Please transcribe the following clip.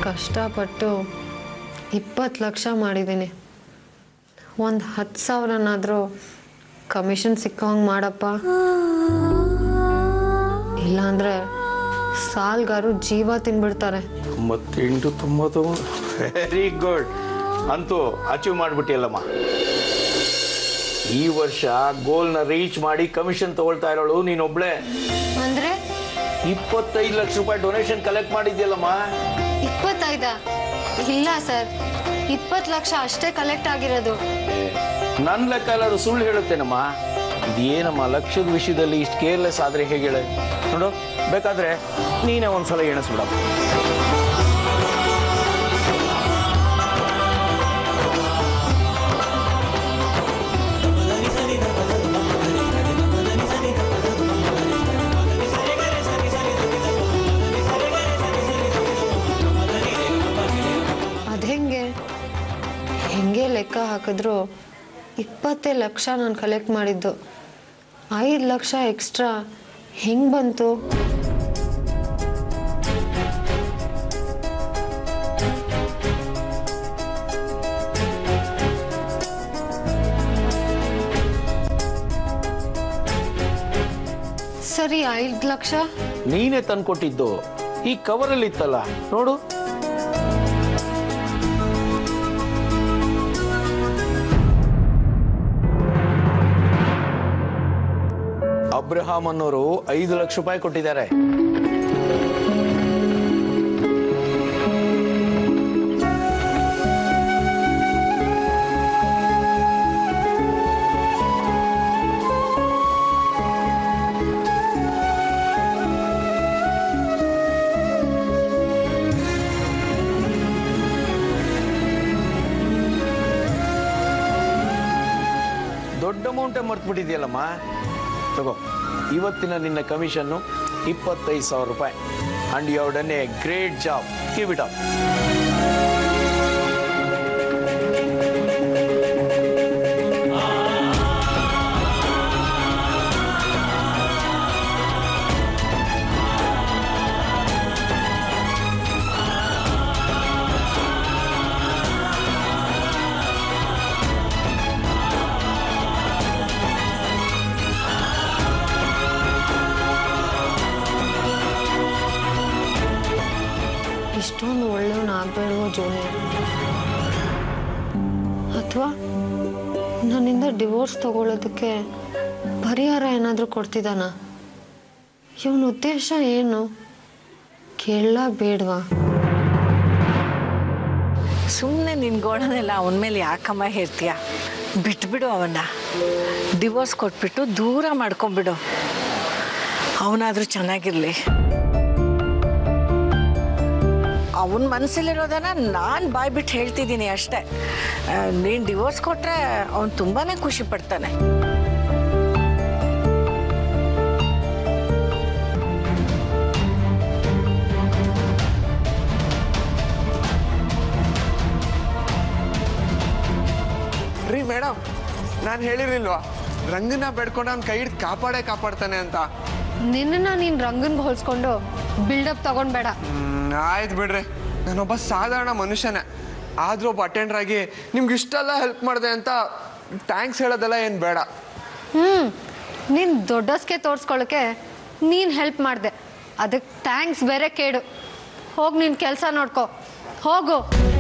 ಕಷ್ಟಪಟ್ಟು ಇಪ್ಪತ್ತು ಲಕ್ಷ ಮಾಡಿದ್ದೀನಿ ಒಂದು ಹತ್ತು ಸಾವಿರನಾದರೂ ಕಮಿಷನ್ ಸಿಕ್ಕಂಗೆ ಮಾಡಪ್ಪ ಇಲ್ಲಾಂದರೆ ಸಾಲ್ಗಾರು ಜೀವ ತಿನ್ಬಿಡ್ತಾರೆ ತೊಂಬತ್ತೆಂಟು ತೊಂಬತ್ತು ವೆರಿ ಗುಡ್ ಅಂತೂ ಅಚೀವ್ ಮಾಡಿಬಿಟ್ಟಿಯಲ್ಲಮ್ಮ ಈ ವರ್ಷ ಗೋಲ್ನ ರೀಚ್ ಮಾಡಿ ಕಮಿಷನ್ ತಗೊಳ್ತಾ ಇರೋಳು ನೀನೊಬ್ಳೆ ಅಂದರೆ ಇಪ್ಪತ್ತೈದು ಲಕ್ಷ ರೂಪಾಯಿ ಡೊನೇಷನ್ ಕಲೆಕ್ಟ್ ಮಾಡಿದ್ಯಲ್ಲಮ್ಮ ಇಪ್ಪತ್ತೈದ ಇಲ್ಲ ಸರ್ ಇಪ್ಪತ್ತು ಲಕ್ಷ ಅಷ್ಟೇ ಕಲೆಕ್ಟ್ ಆಗಿರೋದು ನನ್ನ ಲೆಕ್ಕ ಎಲ್ಲರೂ ಸುಳ್ಳು ಹೇಳುತ್ತೇನಮ್ಮ ಇದೇನಮ್ಮ ಲಕ್ಷದ ವಿಷಯದಲ್ಲಿ ಇಷ್ಟು ಕೇರ್ಲೆಸ್ ಆದ್ರೆ ಹೇಗೆ ಹೇಳ ನೋಡು ಬೇಕಾದ್ರೆ ನೀನೇ ಒಂದ್ಸಲ ಎಣಿಸ್ಬಿಡಮ್ಮ ಅದೆಂಗೆ ಹೆಂಗೆ ಲೆಕ್ಕ ಹಾಕಿದ್ರು ಇಪ್ಪತ್ತೇ ಲಕ್ಷ ನಾನು ಕಲೆಕ್ಟ್ ಮಾಡಿದ್ದು ಐದು ಲಕ್ಷ ಎಕ್ಸ್ಟ್ರಾ ಹೆಂಗೆ ಬಂತು ಸರಿ ಐದು ಲಕ್ಷ ನೀನೇ ತಂದ್ಕೊಟ್ಟಿದ್ದು ಈ ಕವರಲ್ಲಿ ಇತ್ತಲ್ಲ ನೋಡು ಅಬ್ರಹಾಂ ಅನ್ನೋರು ಐದು ಲಕ್ಷ ರೂಪಾಯಿ ಕೊಟ್ಟಿದ್ದಾರೆ ದೊಡ್ಡ ಅಮೌಂಟೇ ಮರ್ತ್ಬಿಟ್ಟಿದ್ಯಲ್ಲಮ್ಮ ತಗೋ ಇವತ್ತಿನ ನಿನ್ನ ಕಮಿಷನ್ನು ಇಪ್ಪತ್ತೈದು ಸಾವಿರ ರೂಪಾಯಿ and you done a great job give it up ಇಷ್ಟೊಂದು ಒಳ್ಳೆಯವನು ಆಗಬೇಡುವ ಜೂನಿಯರ್ ಅಥವಾ ನನ್ನಿಂದ ಡಿವೋರ್ಸ್ ತಗೊಳ್ಳೋದಕ್ಕೆ ಪರಿಹಾರ ಏನಾದರೂ ಕೊಡ್ತಿದ್ದಾನ ಇವನ ಉದ್ದೇಶ ಏನು ಕೇಳಲ್ಲ ಬೇಡವಾ ಸುಮ್ಮನೆ ನಿನ್ನ ಗೋಡನೆಲ್ಲ ಅವನ ಮೇಲೆ ಯಾಕಮ್ಮ ಹೇರ್ತೀಯ ಬಿಟ್ಬಿಡು ಅವನ್ನ ಡಿವೋರ್ಸ್ ಕೊಟ್ಬಿಟ್ಟು ದೂರ ಮಾಡ್ಕೊಂಬಿಡು ಅವನಾದರೂ ಚೆನ್ನಾಗಿರಲಿ ಅವನ ಮನಸ್ಸಲ್ಲಿರೋದನ್ನ ನಾನು ಬಾಯ್ಬಿಟ್ಟು ಹೇಳ್ತಿದ್ದೀನಿ ಅಷ್ಟೇ ನೀನು ಡಿವೋರ್ಸ್ ಕೊಟ್ಟರೆ ಅವನು ತುಂಬಾ ಖುಷಿ ಪಡ್ತಾನೆ ರೀ ಮೇಡಮ್ ನಾನು ಹೇಳಿರ್ಲಿಲ್ವಾ ರಂಗನ ಬೆಡ್ಕೊಂಡು ಅವ್ನ ಕೈ ಹಿಡ್ದು ಕಾಪಾಡೇ ಕಾಪಾಡ್ತಾನೆ ಅಂತ ನಿನ್ನನ್ನು ನೀನು ರಂಗನ್ಗೆ ಹೋಲಿಸ್ಕೊಂಡು ಬಿಲ್ಡಪ್ ತಗೊಂಡ್ಬೇಡ ಹ್ಮ್, ಆಯ್ತು ಬಿಡ್ರಿ ನಾನೊಬ್ಬ ಸಾಧಾರಣ ಮನುಷ್ಯನೇ ಆದ್ರೂ ಒಬ್ಬ ಅಟೆಂಡರ್ ಆಗಿ ನಿಮ್ಗೆ ಇಷ್ಟೆಲ್ಲ ಹೆಲ್ಪ್ ಮಾಡಿದೆ ಅಂತ ಥ್ಯಾಂಕ್ಸ್ ಹೇಳೋದೆಲ್ಲ ಏನು ಬೇಡ ಹ್ಞೂ ನೀನು ದೊಡ್ಡಸ್ಕೆ ತೋರಿಸ್ಕೊಳ್ಳೋಕ್ಕೆ ನೀನು ಹೆಲ್ಪ್ ಮಾಡಿದೆ ಅದಕ್ಕೆ ಥ್ಯಾಂಕ್ಸ್ ಬೇರೆ ಕೇಡು ಹೋಗಿ ನಿನ್ನ ಕೆಲಸ ನೋಡ್ಕೊ ಹೋಗು